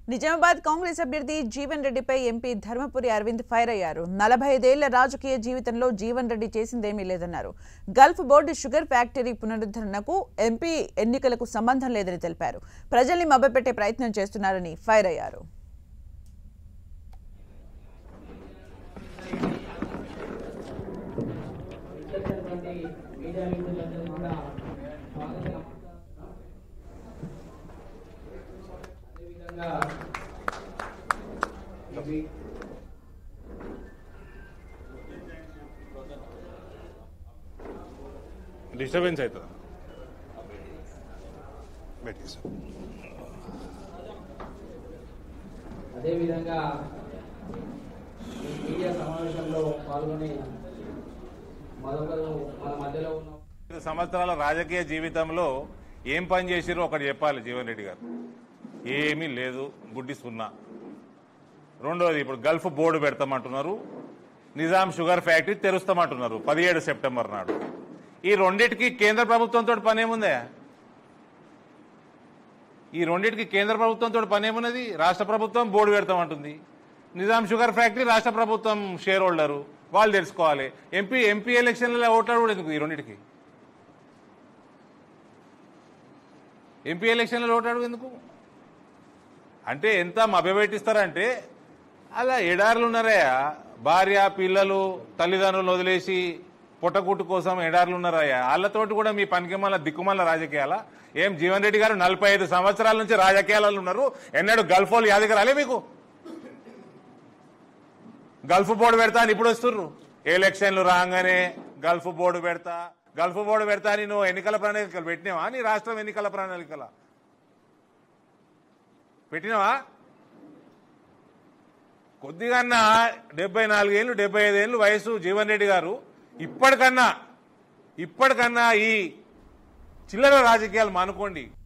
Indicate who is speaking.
Speaker 1: నిజామాబాద్ కాంగ్రెస్ అభ్యర్థి జీవన్ రెడ్డిపై MP Dharmapuri Arvind fire అయ్యారు నలభై ఐదేళ్ల రాజకీయ జీవితంలో జీవన్ రెడ్డి చేసిందేమీ లేదన్నారు గల్ఫ్ బోర్డు షుగర్ ఫ్యాక్టరీ పునరుద్ధరణకు ఎంపీ ఎన్నికలకు సంబంధం లేదని తెలిపారు ప్రజల్ని మభ్యపెట్టే ప్రయత్నం చేస్తున్నారని ఫైర్ అయ్యారు
Speaker 2: ఇచ్చినటువంటి మీడియా మిత్రులందరూ కూడా స్వాగతం అదేవిధంగా ఇవి
Speaker 3: డిస్టర్బెన్స్ అవుతుంది పెట్టేసి
Speaker 2: అదేవిధంగా ఈ మీడియా సమావేశంలో పాల్గొని మరొకరు మన మధ్యలో ఉన్న
Speaker 3: ఐదు సంవత్సరాల రాజకీయ జీవితంలో ఏం పని చేసిరో ఒకటి చెప్పాలి జీవన్ రెడ్డి గారు ఏమీ లేదు గుడ్డి సున్నా రెండోది ఇప్పుడు గల్ఫ్ బోర్డు పెడతామంటున్నారు నిజాం షుగర్ ఫ్యాక్టరీ తెరుస్తామంటున్నారు పదిహేడు సెప్టెంబర్ నాడు ఈ రెండింటికి కేంద్ర ప్రభుత్వంతో పని ఏముందే ఈ రెండింటికి కేంద్ర ప్రభుత్వంతో పని ఏమున్నది రాష్ట్ర ప్రభుత్వం బోర్డు పెడతామంటుంది నిజాం షుగర్ ఫ్యాక్టరీ రాష్ట్ర ప్రభుత్వం షేర్ హోల్డరు వాళ్ళు తెలుసుకోవాలి ఎంపీ ఎంపీ ఎలక్షన్లలో ఓట్లాడు కూడా ఎందుకు ఈ రెండింటికి ఎంపీ ఎలక్షన్లలో ఓటాడు ఎందుకు అంటే ఎంత మభ్యపెట్టిస్తారంటే అలా ఎడారులు ఉన్నారయ్యా భార్య పిల్లలు తల్లిదండ్రులు వదిలేసి పుట్టకుట్టు కోసం ఎడారులు ఉన్నారయ్యా వాళ్ళతోటి కూడా మీ పనికిమాల దిక్కుమాల రాజకీయాల ఏం జీవన్ రెడ్డి గారు నలభై ఐదు సంవత్సరాల నుంచి రాజకీయాలలో ఉన్నారు ఎన్నడూ గల్ఫ్ వాళ్ళు యాదకి రాలే మీకు గల్ఫ్ బోర్డు పెడతా అని ఇప్పుడు వస్తుర్రు ఎలక్షన్లు రాగానే గల్ఫ్ బోర్డు పెడతా గల్ఫ్ బోర్డు పెడతా అని నువ్వు ఎన్నికల ప్రణాళికలు పెట్టినావా నీ రాష్ట్రం ఎన్నికల ప్రణాళికల పెట్టినావా కొద్దిగన్నా డెబ్బై నాలుగేళ్ళు డెబ్బై ఐదేళ్ళు వయసు జీవన్ రెడ్డి గారు ఇప్పటికన్నా ఇప్పటికన్నా ఈ చిల్లర రాజకీయాలు మానుకోండి